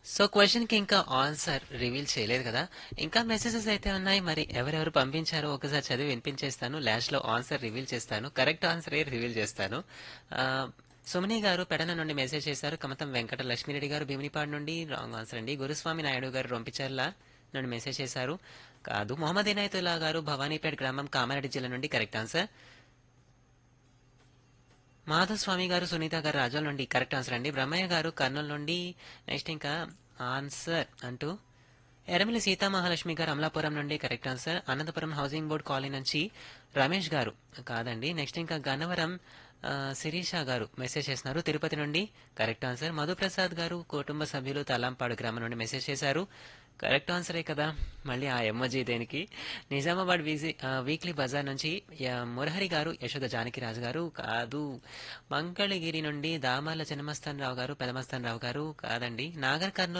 so question కి ఇంకా answer reveal చేయలేదు కదా ఇంకా మెసేజెస్ అయితే ఉన్నాయి మరి ఎవరెవరు పంపించారో ఒకసారి చదివి వినిపించేస్తాను లాస్ట్ లో ఆన్సర్ రివీల్ చేస్తాను కరెక్ట్ ఆన్సర్ ఏ రివీల్ చేస్తాను ఆ, సుమని గారు పెడన నుండి మెసేజ్ చేశారు కమతం వెంకట లక్ష్మీరెడ్డి గారు భీమినిపాడు నుండి రాంగ్ ఆన్సర్ అండి గురుస్వామి నాయుడు గారు రొంపిచర్ల నుండి మెసేజ్ చేశారు కాదు మొహమ్మద్ ఇనాయతుల్లా గారు భవానీపేట గ్రామం కామారెడ్డి జిల్లా నుండి కరెక్ట్ ఆన్సర్ మాధవస్వామి గారు సునీత గారు రాజోల్ నుండి కరెక్ట్ ఆన్సర్ అండి బ్రహ్మయ్య గారు కర్నూలు నుండి నెక్స్ట్ ఇంకా ఆన్సర్ అంటూ ఎరమిలి సీతామహాలక్ష్మి గారు అమలాపురం నుండి correct answer Anantapuram housing board colony నుంచి రమేష్ గారు కాదండి నెక్స్ట్ ఇంకా గన్నవరం ఆ, శిరీష గారు మెసేజ్ చేస్తున్నారు తిరుపతి నుండి కరెక్ట్ ఆన్సర్ మధుప్రసాద్ గారు కుటుంబ సభ్యులు తలాంపాడు గ్రామం నుండి మెసేజ్ చేశారు కరెక్ట్ ఆన్సరే కదా మళ్ళీ ఆ ఎమ్మజీ దేనికి నిజామాబాద్ వీజీ ఆ, వీక్లీ బజార్ నుంచి యా, మురహరి గారు యశోద జానకి రాజు గారు కాదు మంగళగిరి నుండి దామాల చిన్నమస్తాన్ రావు గారు పెదమస్తాన్ రావు గారు కాదండి నాగర్ కర్నూలు